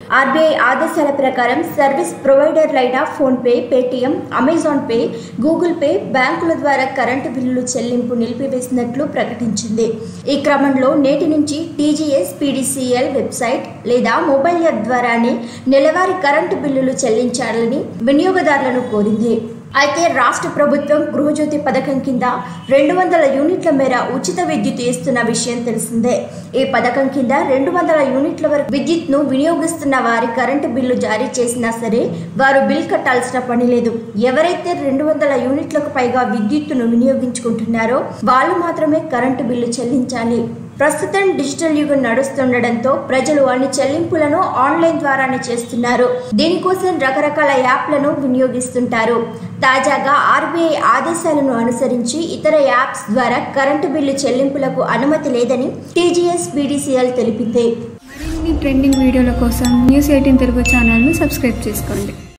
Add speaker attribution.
Speaker 1: RBI ఆదేశాల ప్రకారం service ప్రొవైడర్లైన PhonePe Paytm Amazon Pay Google Pay బ్యాంకుల ద్వారా కరెంటు బిల్లులు చెల్లింపు నిలిపివేసినట్లు ప్రకటించింది ఈ క్రమంలో నేటి నుంచి టీజీఎస్ పీడీసీఎల్ వెబ్సైట్ లేదా మొబైల్ యాప్ ద్వారానే నెలవారీ కరెంటు బిల్లులు చెల్లించాలని వినియోగదారులను కోరింది అయితే రాష్ట్ర ప్రభుత్వం గృహజ్యోతి పథకం కింద రెండు వందల యూనిట్ల మేర ఉచిత విద్యుత్ ఇస్తున్న విషయం తెలిసిందే ఈ పథకం కింద రెండు వందల యూనిట్ల వరకు విద్యుత్ను వినియోగిస్తున్న వారి కరెంటు బిల్లు జారీ చేసినా సరే వారు బిల్ కట్టాల్సిన పని లేదు ఎవరైతే రెండు వందల యూనిట్లకు పైగా విద్యుత్తును వినియోగించుకుంటున్నారో వాళ్ళు మాత్రమే కరెంటు బిల్లు చెల్లించాలి ప్రస్తుతం డిజిటల్ యుగం నడుస్తుండటంతో ప్రజలు అన్ని చెల్లింపులను ఆన్లైన్ ద్వారానే చేస్తున్నారు దీనికోసం రకరకాల యాప్లను వినియోగిస్తుంటారు తాజాగా ఆర్బీఐ ఆదేశాలను అనుసరించి ఇతర యాప్స్ ద్వారా కరెంటు బిల్లు చెల్లింపులకు అనుమతి లేదని టీజీఎస్ బీడీసీఎల్ తెలిపింది
Speaker 2: మరిన్ని ట్రెండింగ్ వీడియోల కోసం న్యూస్ ఎయిటీన్ తెలుగు ఛానల్ను సబ్స్క్రైబ్ చేసుకోండి